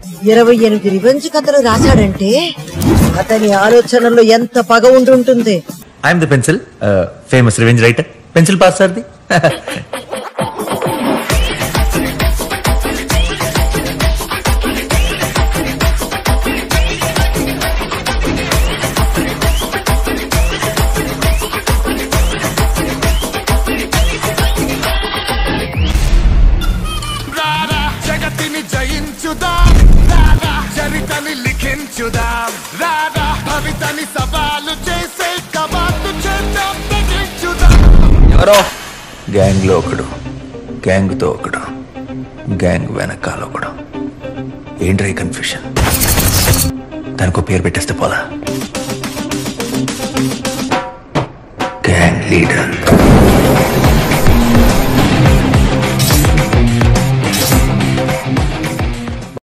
ఇరవై ఎనిమిది రివెంజ్ కథలు రాశాడంటే అతని ఆలోచనలో ఎంత పగ ఉండి ఉంటుంది I'm the pencil famous revenge writer pencil పాస్ సార్ది రారా జగతిని జయించుదాం రారా చరితని లిఖించుదాం రారా భవితని సవాలు చేసే కవాతు చేద్దాం తెగించుదాం ఎవరో గ్యాంగ్ లో ఒకడు గ్యాంగ్ తో ఒకడు గ్యాంగ్ వెనకాల ఒకడు ఏంట్రా కన్ఫ్యూషన్ దానికో పేరు పెట్టేస్తే పోలా గ్యాంగ్ లీడర్